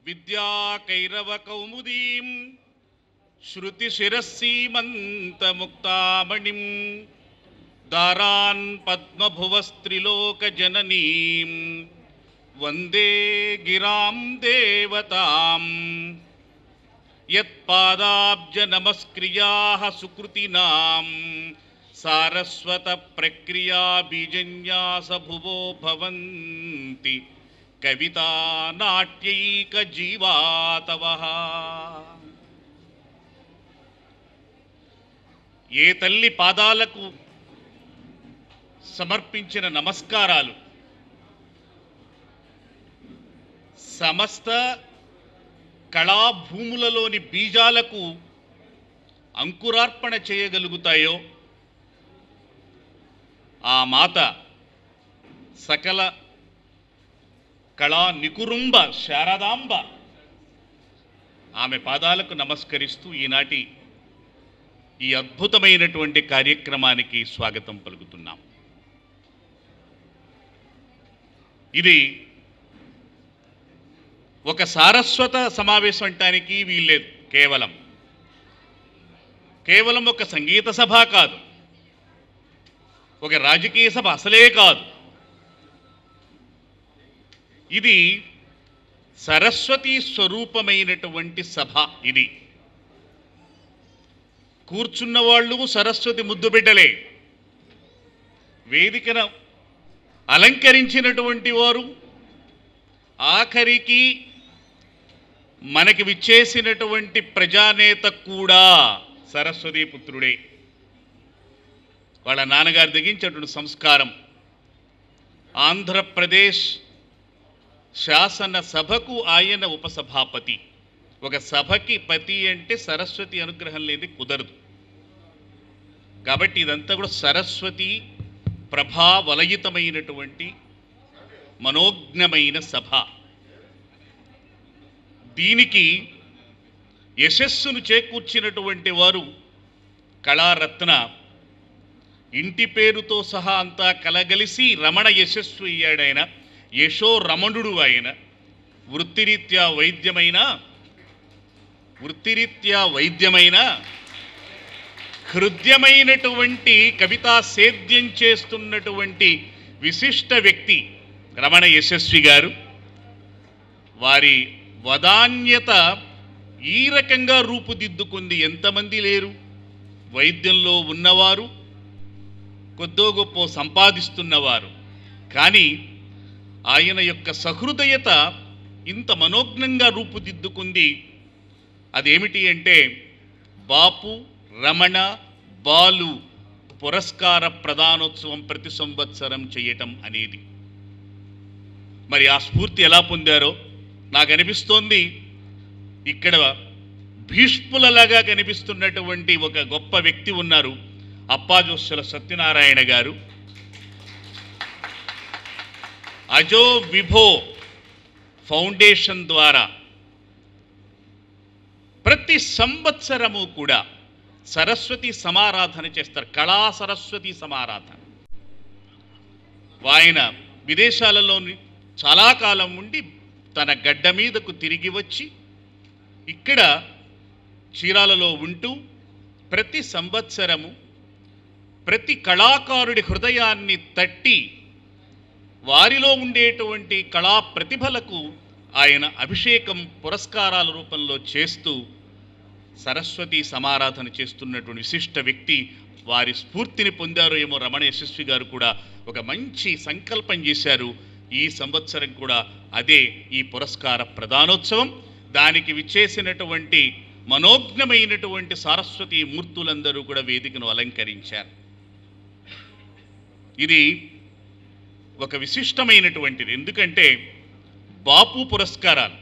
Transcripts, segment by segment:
విద్యాకైరవకౌముదీం శృతిశిరస్సీమంతముక్తామణిం దారాన్ పద్మభువస్త్రిలోకజననీం వందే గిరాం దేవతాం యత్పాదాబ్జనమస్క్రియాः సుకృతినాం సారస్వత ప్రక్రియా బీజన్యాస భువో భవంతి కవితా నాట్యైక జీవాతవః ఏ తల్లి పాదాలకు సమర్పించిన నమస్కారాలు సమస్త కళాభూములలోని బీజాలకు అంకురార్పణ చేయగలుగుతాయో ఆ మాత సకల కళా నికురుంబ శారదాంబ ఆమె పాదాలకు నమస్కరిస్తూ ఈనాటి ఈ అద్భుతమైనటువంటి కార్యక్రమానికి స్వాగతం పలుకుతున్నాం ఇది ఒక సారస్వత సమావేశం అంటానికి వీల్లేదు కేవలం కేవలం ఒక సంగీత సభ కాదు ఒక రాజకీయ సభ అసలే కాదు ఇది సరస్వతి స్వరూపమైనటువంటి సభ ఇది కూర్చున్న వాళ్ళు సరస్వతి ముద్దు బిడ్డలే వేదికను అలంకరించినటువంటి వారు ఆఖరికి మనకి విచ్చేసినటువంటి ప్రజానేత కూడా సరస్వతి పుత్రుడే వాళ్ళ నాన్నగారు దిగించేటువంటి సంస్కారం ఆంధ్రప్రదేశ్ శాసన సభకు ఆయన ఉపసభాపతి ఒక సభకి పతి అంటే సరస్వతి అనుగ్రహం లేని కుదరదు కాబట్టి ఇదంతా కూడా సరస్వతి ప్రభావలయితమైనటువంటి మనోజ్ఞమైన సభ దీనికి యశస్సును చేకూర్చినటువంటి వారు కళారత్న ఇంటి పేరుతో సహా అంతా కలగలిసి రమణ యశస్సు అయ్యాడాయన యశో రమణుడు ఆయన వృత్తిరీత్యా వైద్యమైన వృత్తిరీత్యా వైద్యమైన హృద్యమైనటువంటి కవితా సేద్యం చేస్తున్నటువంటి విశిష్ట వ్యక్తి రమణ యశస్వి గారు వారి వదాన్యత ఈ రకంగా రూపుదిద్దుకుంది ఎంతమంది లేరు వైద్యంలో ఉన్నవారు కొద్దో గొప్ప సంపాదిస్తున్నవారు కానీ ఆయన యొక్క సహృదయత ఇంత మనోజ్ఞంగా రూపుదిద్దుకుంది అదేమిటి అంటే బాపు రమణ బాలు పురస్కార ప్రధానోత్సవం ప్రతి సంవత్సరం చేయటం అనేది మరి ఆ స్ఫూర్తి ఎలా పొందారో నాకు అనిపిస్తోంది ఇక్కడ భీష్ములలాగా కనిపిస్తున్నటువంటి ఒక గొప్ప వ్యక్తి ఉన్నారు అప్పాజోస్సుల సత్యనారాయణ గారు అజో విభో ఫౌండేషన్ ద్వారా ప్రతి సంవత్సరము కూడా సరస్వతి సమారాధన చేస్తారు కళా సరస్వతి సమారాధన ఆయన విదేశాలలో చాలా కాలం ఉండి తన గడ్డ మీదకు తిరిగి వచ్చి ఇక్కడ చీరాలలో ఉంటూ ప్రతి సంవత్సరము ప్రతి కళాకారుడి హృదయాన్ని తట్టి వారిలో ఉండేటువంటి కళా ప్రతిభలకు ఆయన అభిషేకం పురస్కారాల రూపంలో చేస్తూ సరస్వతి సమారాధన చేస్తున్నటువంటి విశిష్ట వ్యక్తి వారి స్ఫూర్తిని పొందారో ఏమో రమణ యశస్వి గారు కూడా ఒక మంచి సంకల్పం చేశారు ఈ సంవత్సరం కూడా అదే ఈ పురస్కార ప్రధానోత్సవం దానికి విచ్చేసినటువంటి మనోజ్ఞమైనటువంటి సారస్వతి మూర్తులందరూ కూడా వేదికను అలంకరించారు ఇది ఒక విశిష్టమైనటువంటిది ఎందుకంటే బాపు పురస్కారాలు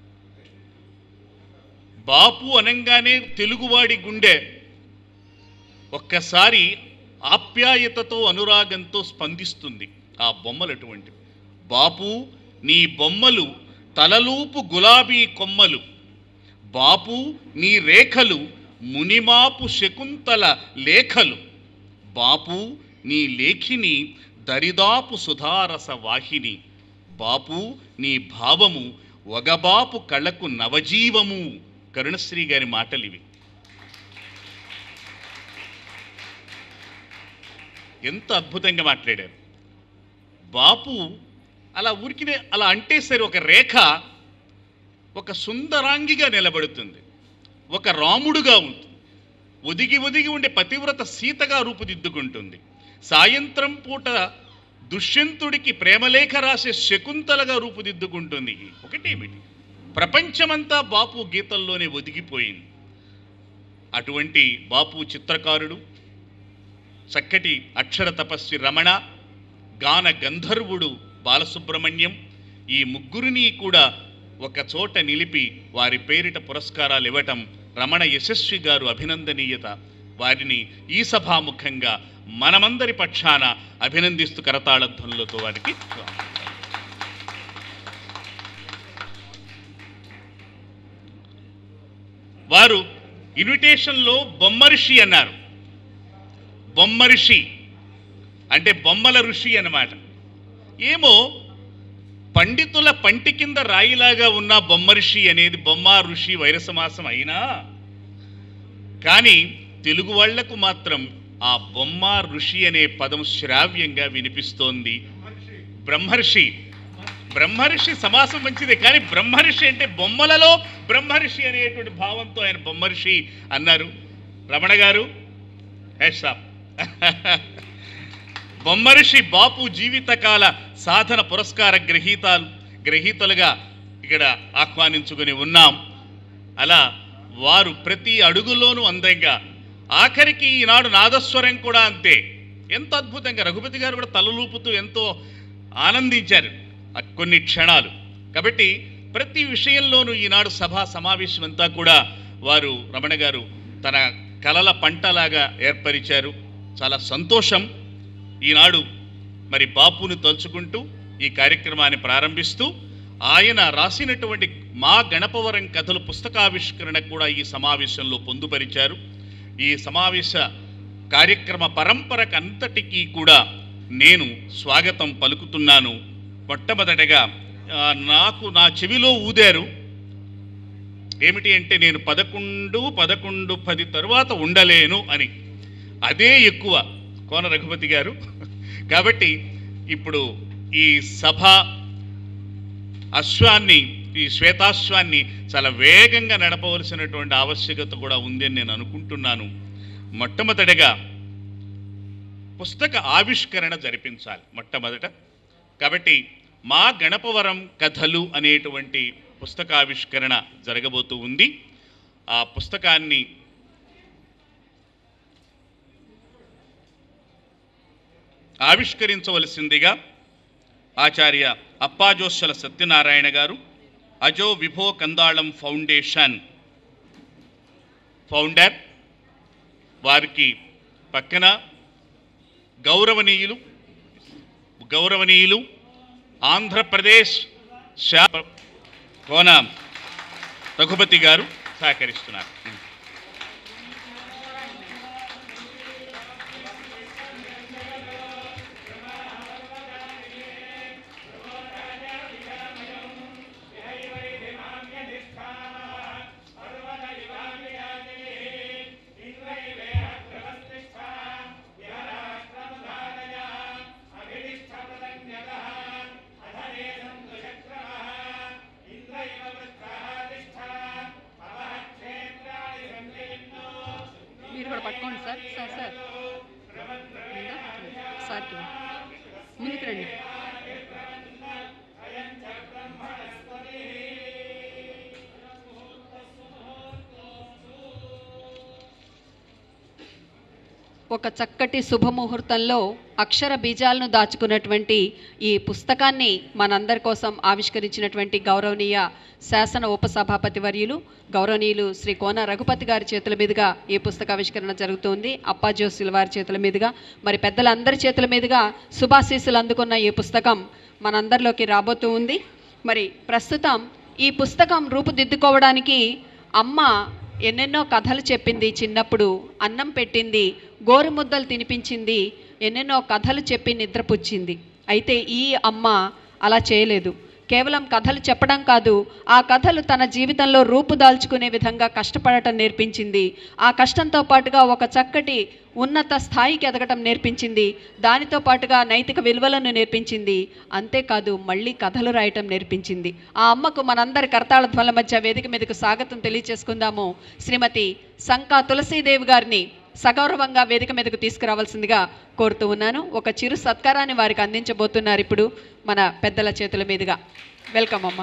బాపు అనంగానే తెలుగువాడి గుండె ఒక్కసారి ఆప్యాయతతో అనురాగంతో స్పందిస్తుంది ఆ బొమ్మలు అటువంటివి బాపు నీ బొమ్మలు తలలూపు గులాబీ కొమ్మలు బాపు నీ రేఖలు మునిమాపు శకుంతల లేఖలు బాపు నీ లేఖిని దరిదాపు సుధారస వాహిని బాపు నీ భావము వగబాపు కళ్ళకు నవజీవము కరుణశ్రీ గారి మాటలు ఇవి ఎంత అద్భుతంగా మాట్లాడారు బాపు అలా ఊరికినే అలా అంటే సరే ఒక రేఖ ఒక సుందరాంగిగా నిలబడుతుంది ఒక రాముడుగా ఉంటుంది ఒదిగి ఒదిగి ఉండే పతివ్రత సీతగా రూపుదిద్దుకుంటుంది సాయంత్రం పూట దుష్యంతుడికి ప్రేమలేఖ రాసే శకుంతలగా రూపుదిద్దుకుంటుంది ఒకటేమిటి ప్రపంచమంతా బాపు గీతల్లోనే ఒదిగిపోయింది అటువంటి బాపు చిత్రకారుడు చక్కటి అక్షర తపస్వి రమణ గాన గంధర్వుడు బాలసుబ్రహ్మణ్యం ఈ ముగ్గురిని కూడా ఒక చోట నిలిపి వారి పేరిట పురస్కారాలు ఇవ్వటం రమణ యశస్వి గారు అభినందనీయత వారిని ఈ సభాముఖంగా మనమందరి పక్షాన అభినందిస్తూ కరతాళధ్వనులతో వారికి వారు ఇన్విటేషన్లో బొమ్మరిషి అన్నారు బొమ్మరిషి అంటే బొమ్మల ఋషి అన్నమాట ఏమో పండితుల పంటి కింద రాయిలాగా ఉన్న బొమ్మరిషి అనేది బొమ్మ ఋషి వైరసమాసం అయినా కానీ తెలుగు వాళ్లకు మాత్రం ఆ బొమ్మ ఋషి అనే పదం శ్రావ్యంగా వినిపిస్తోంది బ్రహ్మర్షి బ్రహ్మర్షి సమాసం మంచిదే కానీ బ్రహ్మర్షి అంటే బొమ్మలలో బ్రహ్మర్షి అనేటువంటి భావంతో ఆయన బొమ్మర్షి అన్నారు రమణ గారు హెడ్సాప్ బొమ్మరిషి బాపు జీవితకాల సాధన పురస్కార గ్రహీతాలు గ్రహీతలుగా ఇక్కడ ఆహ్వానించుకొని ఉన్నాం అలా వారు ప్రతి అడుగులోనూ అందంగా ఆఖరికి ఈనాడు నాదస్వరం కూడా అంతే ఎంత అద్భుతంగా రఘుపతి గారు కూడా తలలూపుతూ ఎంతో ఆనందించారు ఆ కొన్ని క్షణాలు కాబట్టి ప్రతి విషయంలోనూ ఈనాడు సభా సమావేశం అంతా కూడా వారు రమణ గారు తన కలల పంటలాగా ఏర్పరిచారు చాలా సంతోషం ఈనాడు మరి బాపును తలుచుకుంటూ ఈ కార్యక్రమాన్ని ప్రారంభిస్తూ ఆయన రాసినటువంటి మా గణపవరం కథలు పుస్తకావిష్కరణ కూడా ఈ సమావేశంలో పొందుపరిచారు ఈ సమావేశ కార్యక్రమ పరంపరకు అంతటికీ కూడా నేను స్వాగతం పలుకుతున్నాను మొట్టమొదటగా ఆ, నాకు నా చెవిలో ఊదారు ఏమిటి అంటే నేను పదకొండు పదకొండు పది తరువాత ఉండలేను అని అదే ఎక్కువ కోన రఘుపతి గారు కాబట్టి ఇప్పుడు ఈ సభ అశ్వాన్ని ఈ శ్వేతాశ్వాన్ని చాలా వేగంగా నడపవలసినటువంటి ఆవశ్యకత కూడా ఉంది అని నేను అనుకుంటున్నాను మొట్టమొదటిగా పుస్తక ఆవిష్కరణ జరిపించాలి మొట్టమొదట కాబట్టి మా గణపవరం కథలు అనేటువంటి పుస్తకావిష్కరణ జరగబోతూ ఉంది ఆ పుస్తకాన్ని ఆవిష్కరించవలసిందిగా ఆచార్య అప్పాజోస్సల సత్యనారాయణ గారు అజో విభో కందాళం ఫౌండేషన్ ఫౌండర్ వారికి పక్కన గౌరవనీయులు గౌరవనీయులు ఆంధ్రప్రదేశ్ శా కోన రఘుపతి గారు సహకరిస్తున్నారు మీరు కూడా పట్టుకోండి సార్ సార్ సార్ ఉందా? సార్కి ఇవ్వండి. ముందుకు రండి ఒక చక్కటి శుభముహూర్తంలో అక్షర బీజాలను దాచుకున్నటువంటి ఈ పుస్తకాన్ని మనందరి కోసం ఆవిష్కరించినటువంటి గౌరవనీయ శాసన ఉపసభాపతి వర్యులు గౌరవనీయులు శ్రీ కోన రఘుపతి గారి చేతుల మీదుగా ఈ పుస్తక ఆవిష్కరణ జరుగుతుంది అప్పాజోసుల వారి చేతుల మీదుగా మరి పెద్దలందరి చేతుల మీదుగా శుభాశీస్సులు అందుకున్న ఈ పుస్తకం మనందరిలోకి రాబోతూ ఉంది మరి ప్రస్తుతం ఈ పుస్తకం రూపుదిద్దుకోవడానికి అమ్మ ఎన్నెన్నో కథలు చెప్పింది చిన్నప్పుడు అన్నం పెట్టింది గోరుముద్దలు తినిపించింది ఎన్నెన్నో కథలు చెప్పి నిద్రపుచ్చింది అయితే ఈ అమ్మ అలా చేయలేదు కేవలం కథలు చెప్పడం కాదు ఆ కథలు తన జీవితంలో రూపుదాల్చుకునే విధంగా కష్టపడటం నేర్పించింది ఆ కష్టంతో పాటుగా ఒక చక్కటి ఉన్నత స్థాయికి ఎదగటం నేర్పించింది దానితో పాటుగా నైతిక విలువలను నేర్పించింది అంతేకాదు మళ్ళీ కథలు రాయటం నేర్పించింది ఆ అమ్మకు మనందరి కర్తాళ ధ్వల మధ్య వేదిక మీదకు స్వాగతం తెలియచేసుకుందాము శ్రీమతి సంకా తులసీదేవి గారిని సగౌరవంగా వేదిక మీదకు తీసుకురావాల్సిందిగా కోరుతూ ఉన్నాను ఒక చిరు సత్కారాన్ని వారికి అందించబోతున్నారు ఇప్పుడు మన పెద్దల చేతుల మీదుగా వెల్కమ్ అమ్మ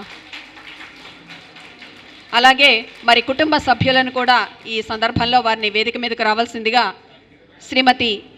అలాగే మరి కుటుంబ సభ్యులను కూడా ఈ సందర్భంలో వారిని వేదిక మీదకు రావాల్సిందిగా శ్రీమతి